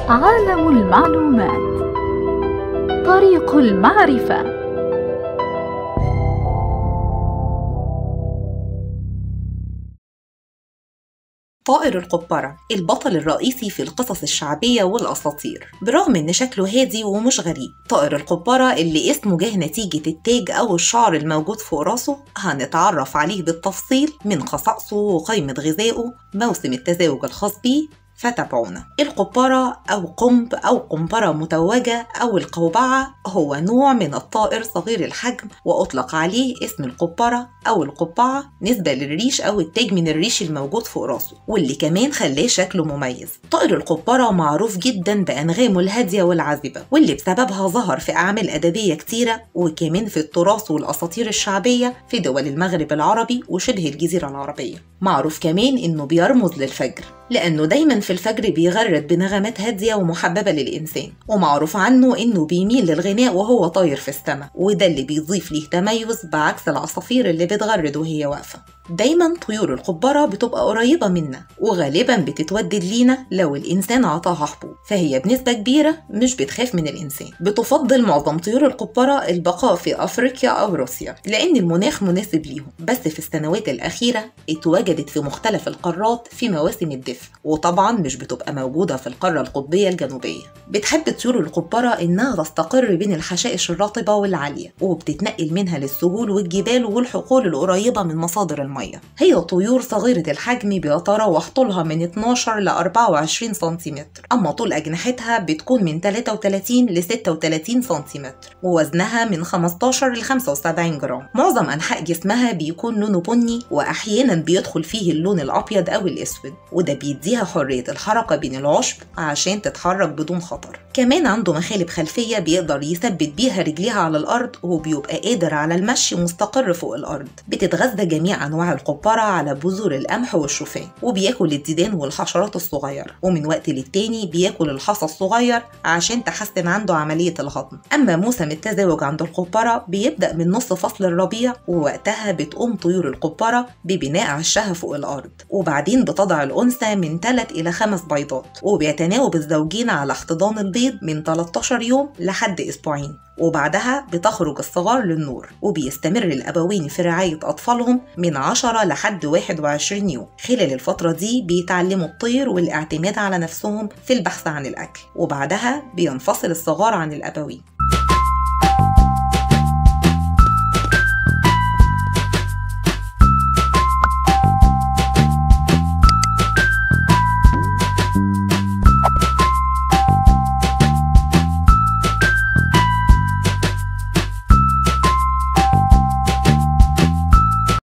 عالم المعلومات طريق المعرفه طائر القبرة البطل الرئيسي في القصص الشعبية والأساطير برغم إن شكله هادي ومش غريب طائر القبرة اللي اسمه جه نتيجة التاج أو الشعر الموجود فوق راسه هنتعرف عليه بالتفصيل من خصائصه وقائمة غذائه موسم التزاوج الخاص بيه فتابعونا القبرة أو قنب أو قنبرة متوجة أو القوبعة هو نوع من الطائر صغير الحجم وأطلق عليه اسم القبرة أو القبعة نسبة للريش أو التاج من الريش الموجود فوق راسه واللي كمان خلاه شكله مميز طائر القبرة معروف جدا بأنغامه الهادية والعذبة واللي بسببها ظهر في أعمال أدبية كتيرة وكمان في التراث والأساطير الشعبية في دول المغرب العربي وشبه الجزيرة العربية معروف كمان إنه بيرمز للفجر لأنه دايما في الفجر بيغرد بنغمات هادية ومحببة للإنسان ومعروف عنه إنه بيميل للغناء وهو طاير في السماء وده اللي بيضيف ليه تميز بعكس العصافير اللي بتغرد وهي واقفة دايما طيور القبرة بتبقى قريبة منا وغالبا بتتودد لينا لو الإنسان عطاها حبوب فهي بنسبة كبيرة مش بتخاف من الإنسان بتفضل معظم طيور القبرة البقاء في أفريقيا أو روسيا لأن المناخ مناسب ليهم بس في السنوات الأخيرة اتواجدت في مختلف القارات في مواسم الدفء وطبعا مش بتبقى موجودة في القارة القطبية الجنوبية بتحب طيور القبرة إنها تستقر بين الحشائش الرطبة والعالية وبتتنقل منها للسهول والجبال والحقول القريبة من مصادر المياه هي طيور صغيرة الحجم بيتراوح طولها من 12 ل 24 سنتيمتر أما طول أجنحتها بتكون من 33 ل 36 سنتيمتر ووزنها من 15 ل 75 جرام معظم أنحاء جسمها بيكون لونه بني وأحيانا بيدخل فيه اللون الأبيض أو الأسود وده بيديها حرية الحركة بين العشب عشان تتحرك بدون خطر كمان عنده مخالب خلفية بيقدر يثبت بيها رجليها على الأرض وبيبقى قادر على المشي مستقر فوق الأرض بتتغذى جميع أنواع القبرة على بذور القمح والشوفان وبياكل الديدان والحشرات الصغيرة ومن وقت للتاني بياكل الحصى الصغير عشان تحسن عنده عملية الهضم أما موسم التزاوج عند القبرة بيبدأ من نص فصل الربيع ووقتها بتقوم طيور القبرة ببناء عشها فوق الأرض وبعدين بتضع الأنثى من 3 إلى 5 بيضات وبيتناوب الزوجين على احتضان البيض من 13 يوم لحد أسبوعين وبعدها بتخرج الصغار للنور وبيستمر الأبوين في رعاية أطفالهم من 10 لحد 21 يوم خلال الفترة دي بيتعلموا الطير والاعتماد على نفسهم في البحث عن الأكل وبعدها بينفصل الصغار عن الأبوين